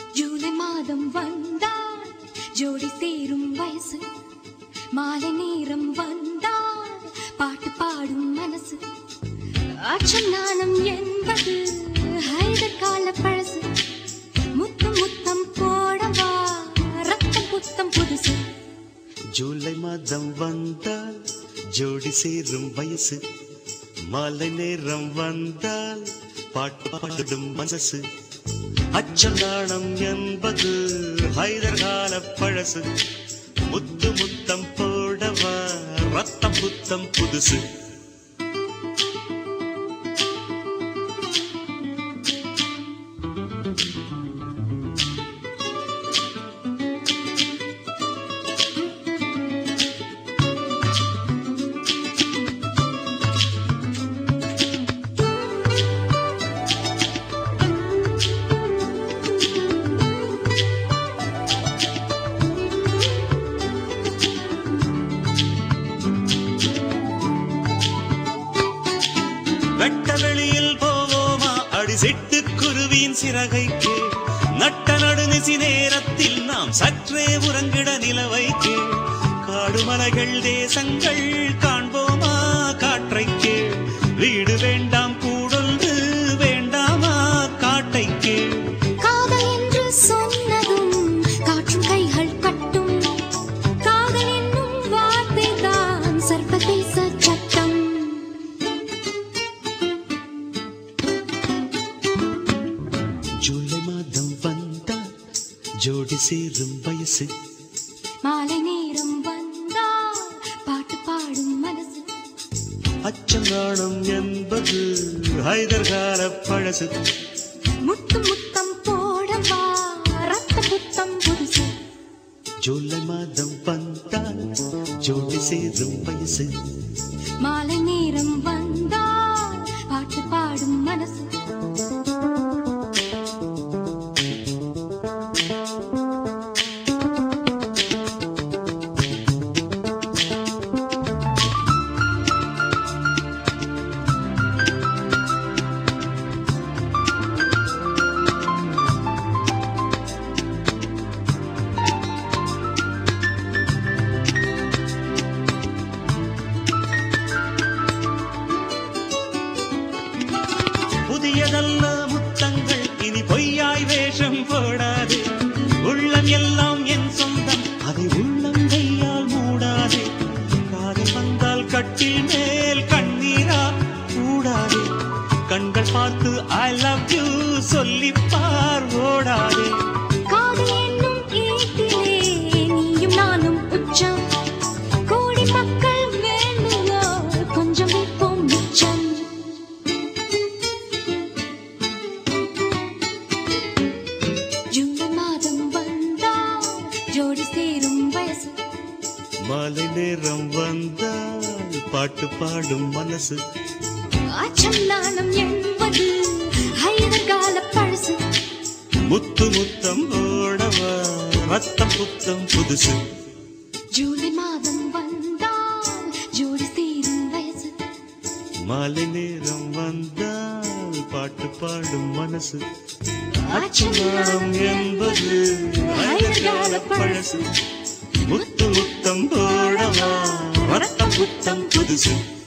ஜூலை மாதம் வந்தால் ஜோடி சேரும் வயசு மாலை நேரம் வந்தால் பாட்டு பாடும் மனசு அச்சம் நாணம் என்பது ஹைதர் கால பழசு முத்தம் முத்தம் போடவா ரத்தம் புத்தம் புதுசு ஜூலை மாதம் வந்தால் ஜோடி சேரும் வயசு மாலை நேரம் வந்தால் பாட்டு பாடும் மனசு அச்சம் நாணம் என்பது ஹைதர் கால பழசு முத்து முத்தம் போடவா ரத்தம் புத்தம் புதுசு வெட்ட வெளியில் போவோமா அடி சிட்டு குருவியின் சிறகைக்கு நட்ட நடுநிசி நேரத்தில் நாம் சற்றே உறங்கிட நிலவைக்கு காடுமலைகள் தேசங்கள் காண்போமா காற்றைக்கு வீடு வேண்டாம் கூடொன்று வேண்டாமா காட்டைக்கு காதல் என்று சொன்னதும் காற்றும் கைகள் கட்டும் காதல் என்னும் வார்த்தைதான் சர்வதேச சட்டம் ஜூலை மாதம் வந்தால் ஜோடி சேரும் வயசு மாலை நேரம் வந்தால் பாட்டு பாடும் மனசு அச்சம் நாணம் என்பது ஹைதர் கால பழசு முத்து முத்தம் போடவா ரத்த புத்தம் புதுசு ஜூலை மாதம் வந்தால் ஜோடி சேரும் வயசு மாலை நேரம் வந்தால் பாட்டு பாடும் மனசு புதியதல்ல முத்தங்கள் இனி பொய்யாய் வேஷம் போடாது உள்ளம் எல்லாம் என் சொந்தம் அதை உள்ளம் கையால் மூடாது காதல் வந்தால் கட்டில் மேல் கண்ணீரா கூடாது கண்கள் பார்த்து ஐ லவ் யூ சொல்லிப்பார் ஓடாதே காதல் என்னும் ஏட்டிலே நீயும் நானும் உச்சம் கோடி மக்கள் வேண்டுமோ கொஞ்சம் வைப்போம் மிச்சம் ஜூலை மாதம் வந்தால் ஜோடி சேரும் வயசு மாலை நேரம் வந்தால் பாட்டு பாடும் மனசு அச்சம் நாணம் என்பது ஹைதர் கால பழசு முத்து முத்தம் ஓடவா ரத்தம் புத்தம் புதுசு ஜூலை மாதம் வந்தால் ஜோடி சேரும் வயசு மாலை நேரம் வந்தால் பாட்டு பாடும் மனசு அச்சம் என்பது கால பழசு முத்து முத்தம் போடவா ரத்தம் புத்தம் புதுசு